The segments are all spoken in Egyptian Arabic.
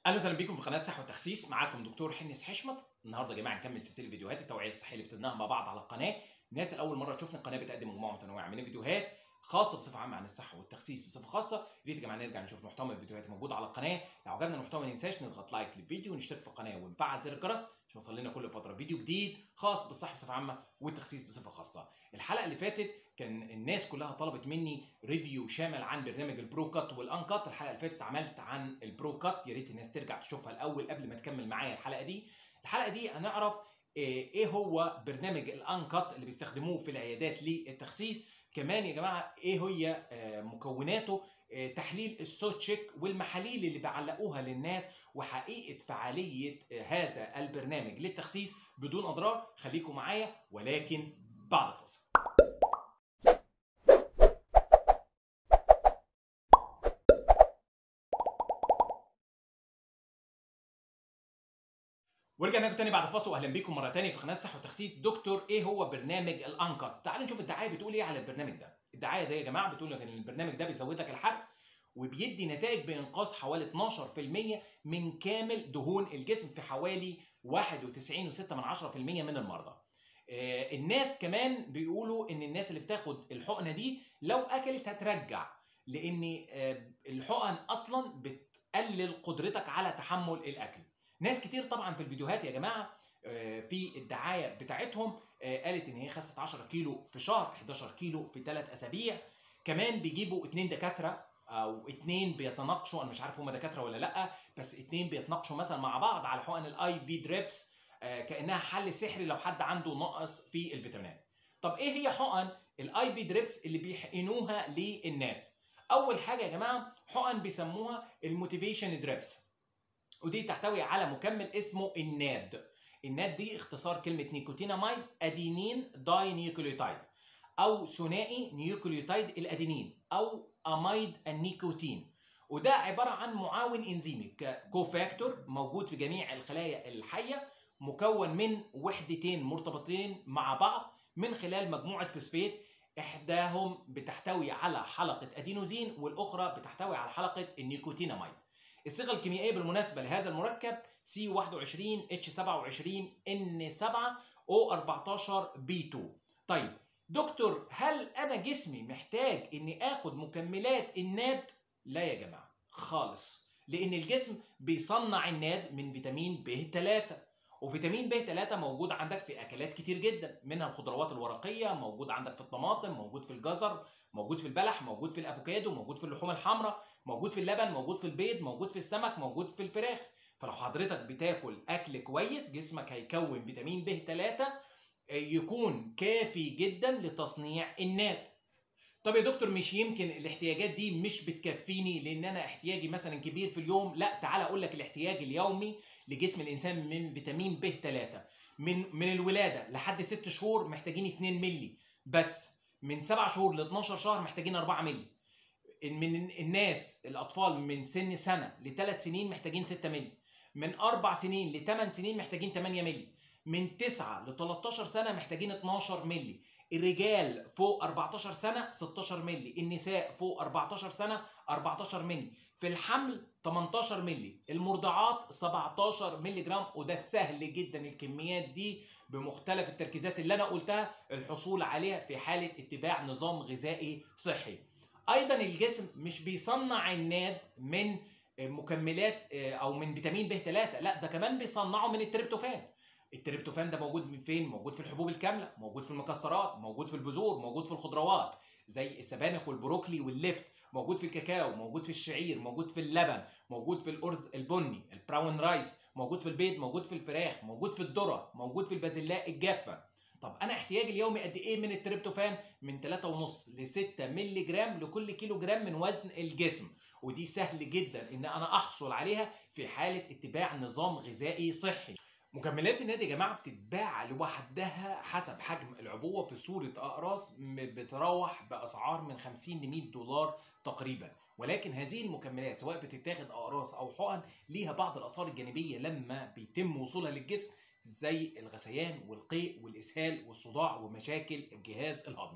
اهلا وسهلا بيكم في قناه صحه وتخسيس معاكم دكتور حنس حشمت النهارده يا جماعه نكمل سلسله فيديوهات التوعيه الصحيه اللي بتبناها مع بعض على القناه الناس اللي اول مره تشوفنا القناه بتقدم مجموعه متنوعه من الفيديوهات خاصه بصفه عامه عن الصحه والتخسيس بصفه خاصه يا ريت يا جماعه نرجع نشوف محتوى من الفيديوهات الموجوده على القناه لو عجبنا المحتوى ما ننساش نضغط لايك للفيديو ونشترك في القناه ونفعل زر الجرس عشان يوصل لنا كل فتره فيديو جديد خاص بالصحه بصفه عامه والتخسيس بصفه خاصه الحلقه اللي فاتت كان الناس كلها طلبت مني ريفيو شامل عن برنامج البرو كات والانكات الحلقه اللي فاتت عملت عن البرو كات يا ريت الناس ترجع تشوفها الاول قبل ما تكمل معايا الحلقه دي الحلقه دي هنعرف ايه هو برنامج الانكات اللي بيستخدموه في العيادات للتخسيس كمان يا جماعه ايه هي مكوناته تحليل السوتشيك والمحاليل اللي بيعلقوها للناس وحقيقه فعاليه هذا البرنامج للتخسيس بدون اضرار خليكم معايا ولكن بعد فاصل ورجعنا لكم تاني بعد فاصل واهلا بيكم مره تانية في قناه صحه وتخسيس دكتور ايه هو برنامج الانكت تعالوا نشوف الدعايه بتقول ايه على البرنامج ده الدعايه ده يا جماعه بتقول لك ان البرنامج ده بيزود لك الحرق وبيدي نتائج بانقاص حوالي 12% من كامل دهون الجسم في حوالي 91.6% من المرضى آه الناس كمان بيقولوا ان الناس اللي بتاخد الحقنه دي لو اكلت هترجع لان آه الحقن اصلا بتقلل قدرتك على تحمل الاكل ناس كتير طبعا في الفيديوهات يا جماعه في الدعايه بتاعتهم قالت ان هي خست 10 كيلو في شهر 11 كيلو في 3 اسابيع كمان بيجيبوا اتنين دكاتره او اتنين بيتناقشوا انا مش عارف هما دكاتره ولا لا بس اتنين بيتناقشوا مثلا مع بعض على حقن الاي في دريبس كانها حل سحري لو حد عنده نقص في الفيتامينات طب ايه هي حقن الاي في دريبس اللي بيحقنوها للناس اول حاجه يا جماعه حقن بيسموها الموتيفيشن دريبس ودي تحتوي على مكمل اسمه الناد الناد دي اختصار كلمة نيكوتيناميد أدينين داي نيوكليوتايد أو ثنائي نيوكليوتايد الأدينين أو أميد النيكوتين وده عبارة عن معاون إنزيمي كوفاكتور موجود في جميع الخلايا الحية مكون من وحدتين مرتبطين مع بعض من خلال مجموعة فوسفات إحداهم بتحتوي على حلقة أدينوزين والأخرى بتحتوي على حلقة النيكوتيناميد الصيغه الكيميائيه بالمناسبه لهذا المركب C21H27N7O14B2 طيب دكتور هل انا جسمي محتاج اني اخد مكملات الناد لا يا جماعه خالص لان الجسم بيصنع الناد من فيتامين ب 3 وفيتامين ب 3 موجود عندك في اكلات كتير جدا منها الخضروات الورقيه موجود عندك في الطماطم موجود في الجزر موجود في البلح موجود في الافوكادو موجود في اللحوم الحمراء موجود في اللبن موجود في البيض موجود في السمك موجود في الفراخ فلو حضرتك بتاكل اكل كويس جسمك هيكون فيتامين ب 3 يكون كافي جدا لتصنيع النات طب يا دكتور مش يمكن الاحتياجات دي مش بتكفيني لان انا احتياجي مثلا كبير في اليوم لا تعال اقول لك الاحتياج اليومي لجسم الانسان من فيتامين ب 3 من من الولاده لحد 6 شهور محتاجين 2 مللي بس من 7 شهور ل 12 شهر محتاجين 4 مللي من الناس الاطفال من سن سنه لثلاث سنين محتاجين 6 مللي من اربع سنين لثمان سنين محتاجين 8 مللي من 9 ل 13 سنه محتاجين 12 مللي الرجال فوق 14 سنه 16 مللي النساء فوق 14 سنه 14 مللي في الحمل 18 مللي المرضعات 17 مللي جرام وده سهل جدا الكميات دي بمختلف التركيزات اللي انا قلتها الحصول عليها في حاله اتباع نظام غذائي صحي ايضا الجسم مش بيصنع الناد من مكملات او من فيتامين ب 3 لا ده كمان بيصنعه من التريبتوفان التريبتوفان ده موجود فين موجود في الحبوب الكامله موجود في المكسرات موجود في البذور موجود في الخضروات زي السبانخ والبروكلي واللفت موجود في الكاكاو موجود في الشعير موجود في اللبن موجود في الارز البني البراون رايس موجود في البيض موجود في الفراخ موجود في الذره موجود في البازلاء الجافه طب انا احتياجي اليومي قد ايه من التريبتوفان من 3.5 ل 6 مللي جرام لكل كيلو جرام من وزن الجسم ودي سهل جدا ان انا احصل عليها في حاله اتباع نظام غذائي صحي مكملات النادي يا جماعه بتتباع لوحدها حسب حجم العبوه في صوره اقراص بتروح باسعار من 50 ل 100 دولار تقريبا ولكن هذه المكملات سواء بتتاخد اقراص او حقن ليها بعض الاثار الجانبيه لما بيتم وصولها للجسم زي الغثيان والقيء والاسهال والصداع ومشاكل الجهاز الهضمي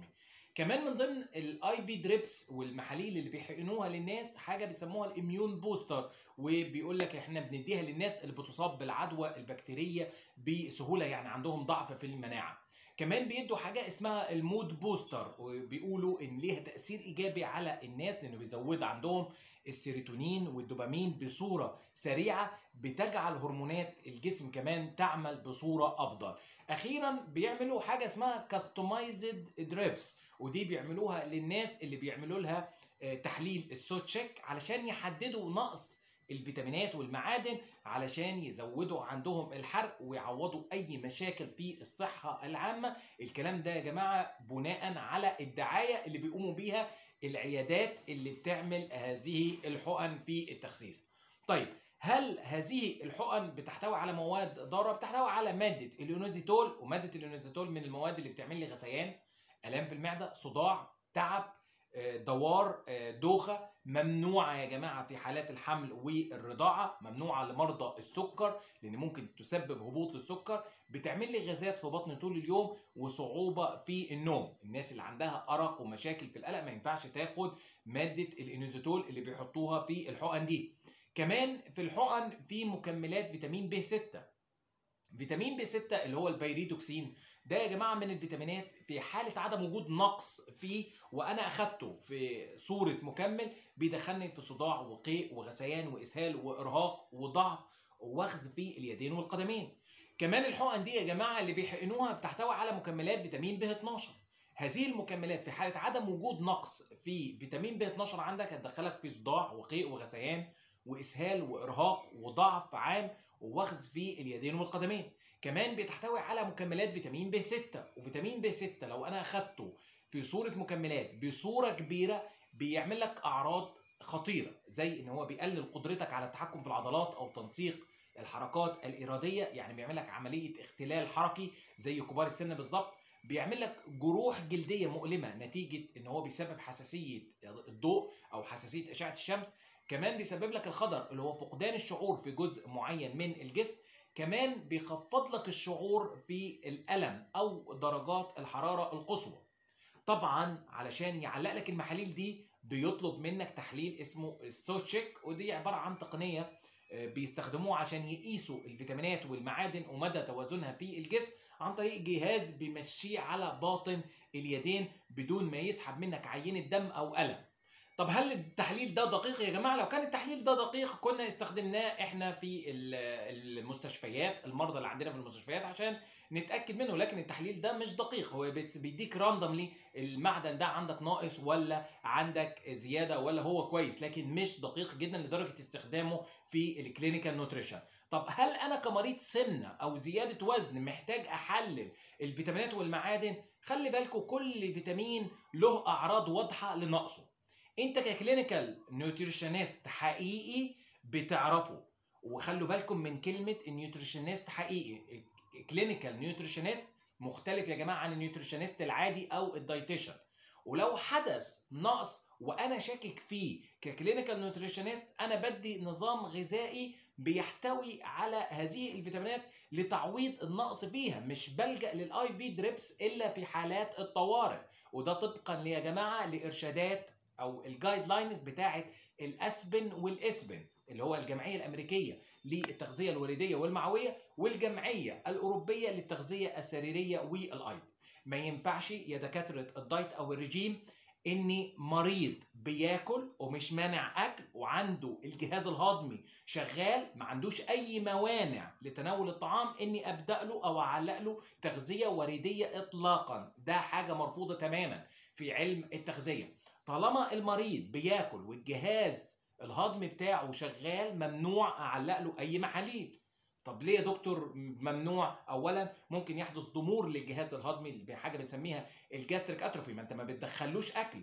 كمان من ضمن الاي في دريبس والمحاليل اللي بيحقنوها للناس حاجه بيسموها الاميون بوستر وبيقول لك احنا بنديها للناس اللي بتصاب بالعدوى البكتيريه بسهوله يعني عندهم ضعف في المناعه كمان بيدوا حاجه اسمها المود بوستر وبيقولوا ان ليها تاثير ايجابي على الناس لانه بيزود عندهم السيروتونين والدوبامين بصوره سريعه بتجعل هرمونات الجسم كمان تعمل بصوره افضل اخيرا بيعملوا حاجه اسمها كاستمايزد دريبس ودي بيعملوها للناس اللي بيعملوا لها تحليل السوتشيك علشان يحددوا نقص الفيتامينات والمعادن علشان يزودوا عندهم الحرق ويعوضوا اي مشاكل في الصحه العامه الكلام ده يا جماعه بناء على الدعايه اللي بيقوموا بيها العيادات اللي بتعمل هذه الحقن في التخسيس طيب هل هذه الحقن بتحتوي على مواد ضاره بتحتوي على ماده اليونوزيتول وماده اليونوزيتول من المواد اللي بتعمل لي غثيان الام في المعده صداع تعب دوار دوخه ممنوعه يا جماعه في حالات الحمل والرضاعه ممنوعه لمرضى السكر لان ممكن تسبب هبوط للسكر بتعمل لي غازات في بطن طول اليوم وصعوبه في النوم الناس اللي عندها ارق ومشاكل في القلق ما ينفعش تاخد ماده الانوزيتول اللي بيحطوها في الحقن دي كمان في الحقن في مكملات فيتامين ب 6 فيتامين ب 6 اللي هو البيريدوكسين ده يا جماعه من الفيتامينات في حاله عدم وجود نقص فيه وانا اخدته في صوره مكمل بيدخلني في صداع وقيء وغثيان واسهال وارهاق وضعف ووخز في اليدين والقدمين كمان الحقن دي يا جماعه اللي بيحقنوها بتحتوي على مكملات فيتامين ب 12 هذه المكملات في حاله عدم وجود نقص في فيتامين ب 12 عندك هتدخلك في صداع وقيء وغثيان واسهال وارهاق وضعف عام ووخز في اليدين والقدمين كمان بتحتوي على مكملات فيتامين ب 6 وفيتامين ب 6 لو انا اخدته في صوره مكملات بصوره كبيره بيعمل لك اعراض خطيره زي ان هو بيقلل قدرتك على التحكم في العضلات او تنسيق الحركات الاراديه يعني بيعمل لك عمليه اختلال حركي زي كبار السن بالظبط بيعمل لك جروح جلديه مؤلمه نتيجه ان هو بيسبب حساسيه الضوء او حساسيه اشعه الشمس كمان بيسبب لك الخضر اللي هو فقدان الشعور في جزء معين من الجسم كمان بيخفض لك الشعور في الألم أو درجات الحرارة القصوى طبعا علشان يعلق لك المحاليل دي بيطلب منك تحليل اسمه السوتشيك ودي عبارة عن تقنية بيستخدموه عشان يقيسوا الفيتامينات والمعادن ومدى توازنها في الجسم عن طريق جهاز بيمشيه على باطن اليدين بدون ما يسحب منك عينة دم أو ألم طب هل التحليل ده دقيق يا جماعه لو كان التحليل ده دقيق كنا استخدمناه احنا في المستشفيات المرضى اللي عندنا في المستشفيات عشان نتاكد منه لكن التحليل ده مش دقيق هو بيديك راندوملي المعدن ده عندك ناقص ولا عندك زياده ولا هو كويس لكن مش دقيق جدا لدرجه استخدامه في الكلينيكال نوتريشن طب هل انا كمريض سمنه او زياده وزن محتاج احلل الفيتامينات والمعادن خلي بالكم كل فيتامين له اعراض واضحه لنقصه انت ككلينيكال نيوتريشنست حقيقي بتعرفه وخلوا بالكم من كلمه النيوتريشنست حقيقي كلينيكال نيوتريشنست مختلف يا جماعه عن النيوتريشنست العادي او الدايتيشن ولو حدث نقص وانا شاكك فيه ككلينيكال نيوتريشنست انا بدي نظام غذائي بيحتوي على هذه الفيتامينات لتعويض النقص فيها مش بلجا للاي في دريبس الا في حالات الطوارئ وده طبقا يا جماعه لارشادات او الجايد لاينز بتاعه الاسبن والاسبن اللي هو الجمعيه الامريكيه للتغذيه الورديه والمعويه والجمعيه الاوروبيه للتغذيه السريريه والايض ما ينفعش يا دكاتره الدايت او الرجيم اني مريض بياكل ومش مانع اكل وعنده الجهاز الهضمي شغال ما عندوش اي موانع لتناول الطعام اني ابدا له او اعلق له تغذيه ورديه اطلاقا ده حاجه مرفوضه تماما في علم التغذيه طالما المريض بياكل والجهاز الهضمي بتاعه شغال ممنوع اعلق له اي محاليل طب ليه يا دكتور ممنوع اولا ممكن يحدث ضمور للجهاز الهضمي بحاجه بنسميها الجاستريك اتروفي ما انت ما بتدخلوش اكل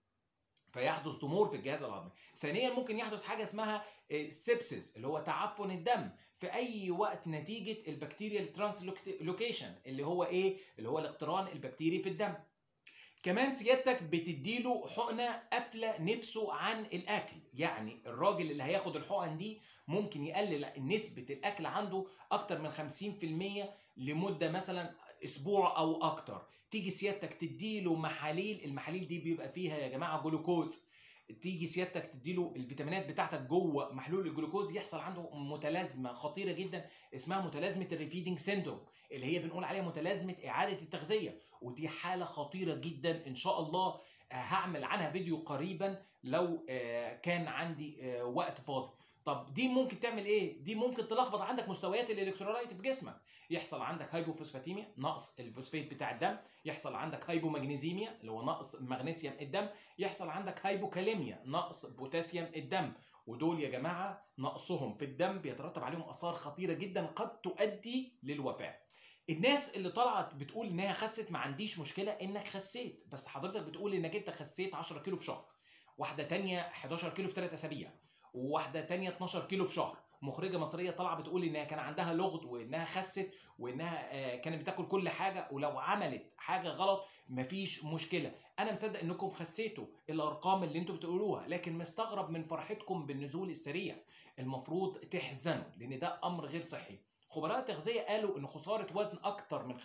فيحدث ضمور في الجهاز الهضمي ثانيا ممكن يحدث حاجه اسمها سيبسيس اللي هو تعفن الدم في اي وقت نتيجه البكتيريال ترانسلوكيشن اللي هو ايه اللي هو الاقتران البكتيري في الدم كمان سيادتك بتديله حقنه قافله نفسه عن الاكل يعني الراجل اللي هياخد الحقن دي ممكن يقلل نسبه الاكل عنده اكتر من 50% لمده مثلا اسبوع او اكتر تيجي سيادتك تديله محاليل المحاليل دي بيبقى فيها يا جماعه جلوكوز تيجي سيادتك تديله الفيتامينات بتاعتك جوه محلول الجلوكوز يحصل عنده متلازمه خطيره جدا اسمها متلازمه الريفيدنج سيندروم اللي هي بنقول عليها متلازمه اعاده التغذيه ودي حاله خطيره جدا ان شاء الله هعمل عنها فيديو قريبا لو كان عندي وقت فاضي طب دي ممكن تعمل ايه دي ممكن تلخبط عندك مستويات الالكترولايت في جسمك يحصل عندك هايبوفوسفاتيميا نقص الفوسفات بتاع الدم يحصل عندك هايبومagنيزيميا اللي هو نقص مغنيسيوم الدم يحصل عندك هايبوكاليميا نقص بوتاسيوم الدم ودول يا جماعه نقصهم في الدم بيترتب عليهم اثار خطيره جدا قد تؤدي للوفاه الناس اللي طلعت بتقول انها خست ما عنديش مشكله انك خسيت بس حضرتك بتقول انك انت خسيت 10 كيلو في شهر واحده تانية 11 كيلو في 3 اسابيع وواحده تانية 12 كيلو في شهر مخرجه مصريه طالعه بتقول انها كان عندها لغط وانها خست وانها كانت بتاكل كل حاجه ولو عملت حاجه غلط مفيش مشكله انا مصدق انكم خسيتوا الارقام اللي انتوا بتقولوها لكن مستغرب من فرحتكم بالنزول السريع المفروض تحزنوا لان ده امر غير صحي خبراء التغذيه قالوا ان خساره وزن اكتر من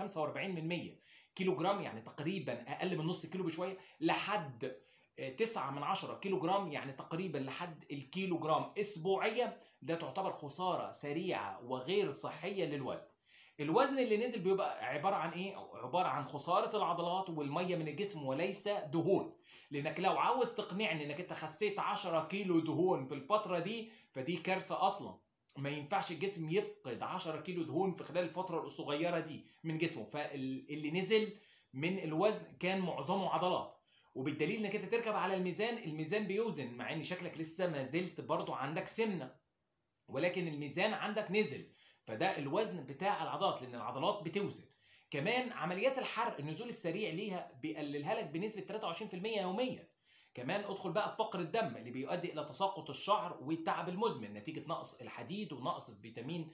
45% كيلو جرام يعني تقريبا اقل من نص كيلو بشويه لحد 9 من 10 كيلو جرام يعني تقريبا لحد الكيلو جرام اسبوعيا ده تعتبر خساره سريعه وغير صحيه للوزن الوزن اللي نزل بيبقى عباره عن ايه عباره عن خساره العضلات والميه من الجسم وليس دهون لانك لو عاوز تقنعني انك انت خسيت 10 كيلو دهون في الفتره دي فدي كارثه اصلا ما ينفعش الجسم يفقد 10 كيلو دهون في خلال الفتره الصغيره دي من جسمه فاللي نزل من الوزن كان معظمه عضلات وبالدليل انك انت تركب على الميزان الميزان بيوزن مع ان شكلك لسه ما زلت برضو عندك سمنه ولكن الميزان عندك نزل فده الوزن بتاع العضلات لان العضلات بتوزن كمان عمليات الحرق النزول السريع ليها بيقللها لك بنسبه 23% يوميا كمان ادخل بقى في فقر الدم اللي بيؤدي الى تساقط الشعر والتعب المزمن نتيجه نقص الحديد ونقص فيتامين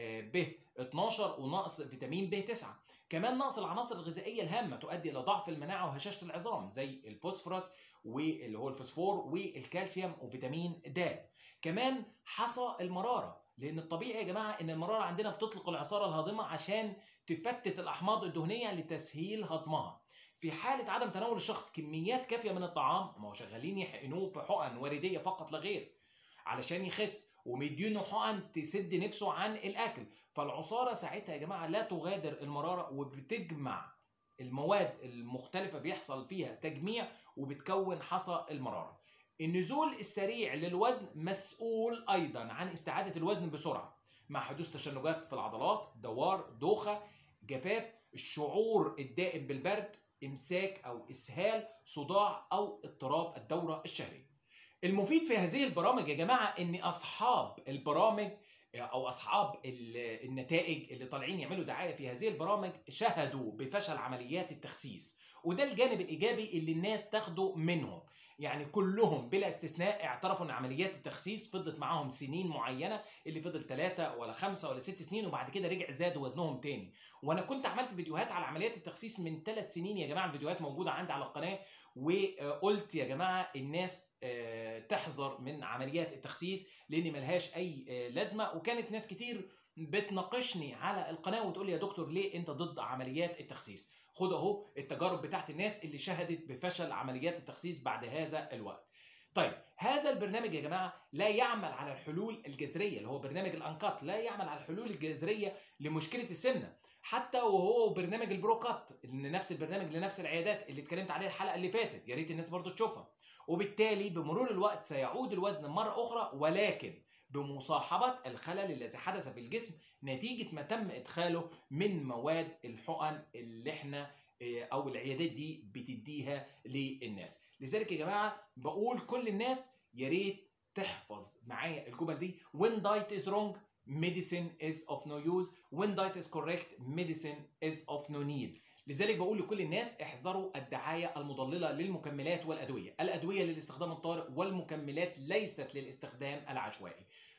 ب 12 ونقص فيتامين ب 9 كمان نقص العناصر الغذائيه الهامه تؤدي الى ضعف المناعه وهشاشه العظام زي الفوسفورس واللي هو الفوسفور والكالسيوم وفيتامين د كمان حصى المراره لان الطبيعي يا جماعه ان المراره عندنا بتطلق العصاره الهاضمه عشان تفتت الاحماض الدهنيه لتسهيل هضمها في حالة عدم تناول الشخص كميات كافية من الطعام ما هو شغالين يحقنوه بحقن وردية فقط لا غير علشان يخس ومدينه حقن تسد نفسه عن الأكل فالعصارة ساعتها يا جماعة لا تغادر المرارة وبتجمع المواد المختلفة بيحصل فيها تجميع وبتكون حصى المرارة النزول السريع للوزن مسؤول أيضا عن استعادة الوزن بسرعة مع حدوث تشنجات في العضلات دوار دوخة جفاف الشعور الدائم بالبرد امساك او اسهال صداع او اضطراب الدوره الشهريه المفيد في هذه البرامج يا جماعه ان اصحاب البرامج او اصحاب النتائج اللي طالعين يعملوا دعايه في هذه البرامج شهدوا بفشل عمليات التخسيس وده الجانب الايجابي اللي الناس تاخده منهم يعني كلهم بلا استثناء اعترفوا ان عمليات التخسيس فضلت معاهم سنين معينه اللي فضل ثلاثة ولا خمسة ولا ست سنين وبعد كده رجع زادوا وزنهم تاني وانا كنت عملت فيديوهات على عمليات التخسيس من ثلاث سنين يا جماعه الفيديوهات موجوده عندي على القناه وقلت يا جماعه الناس تحذر من عمليات التخسيس لان ملهاش اي لازمه وكانت ناس كتير بتناقشني على القناه وتقول لي يا دكتور ليه انت ضد عمليات التخسيس خد اهو التجارب بتاعت الناس اللي شهدت بفشل عمليات التخسيس بعد هذا الوقت طيب هذا البرنامج يا جماعه لا يعمل على الحلول الجذريه اللي هو برنامج الانقاط لا يعمل على الحلول الجذريه لمشكله السمنه حتى وهو برنامج البروكات اللي نفس البرنامج لنفس العيادات اللي اتكلمت عليه الحلقه اللي فاتت يا ريت الناس برضو تشوفها وبالتالي بمرور الوقت سيعود الوزن مره اخرى ولكن بمصاحبه الخلل الذي حدث في الجسم نتيجه ما تم ادخاله من مواد الحقن اللي احنا او العيادات دي بتديها للناس لذلك يا جماعه بقول كل الناس يا ريت تحفظ معايا الجمل دي when diet is wrong medicine is of no use when diet is correct medicine is of no need لذلك بقول لكل الناس احذروا الدعاية المضللة للمكملات والأدوية الأدوية للاستخدام الطارئ والمكملات ليست للاستخدام العشوائي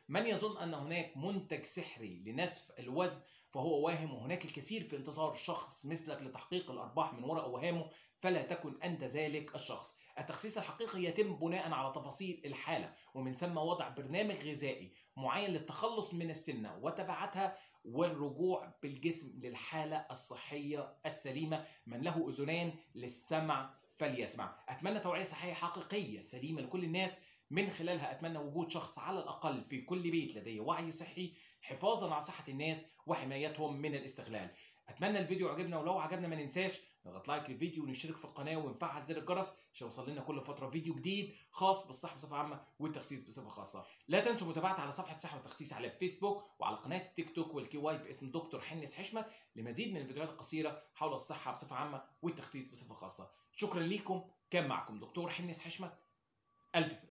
من يظن ان هناك منتج سحري لنسف الوزن فهو واهم وهناك الكثير في انتظار شخص مثلك لتحقيق الارباح من وراء اوهامه فلا تكن انت ذلك الشخص. التخسيس الحقيقي يتم بناء على تفاصيل الحاله ومن ثم وضع برنامج غذائي معين للتخلص من السمنه وتبعاتها والرجوع بالجسم للحاله الصحيه السليمه من له اذنان للسمع فليسمع. اتمنى توعيه صحيه حقيقيه سليمه لكل الناس من خلالها اتمنى وجود شخص على الاقل في كل بيت لديه وعي صحي حفاظا على صحه الناس وحمايتهم من الاستغلال اتمنى الفيديو عجبنا ولو عجبنا ما ننساش نضغط لايك للفيديو ونشترك في القناه ونفعل زر الجرس عشان يوصل لنا كل فتره فيديو جديد خاص بالصحه بصفه عامه والتخسيس بصفه خاصه لا تنسوا متابعتي على صفحه صحه وتخسيس على الفيسبوك وعلى قناه التيك توك والكي واي باسم دكتور حنس حشمت لمزيد من الفيديوهات القصيره حول الصحه بصفه عامه والتخسيس بصفه خاصه شكرا ليكم كان معكم دكتور حنس حشمت الف سلامه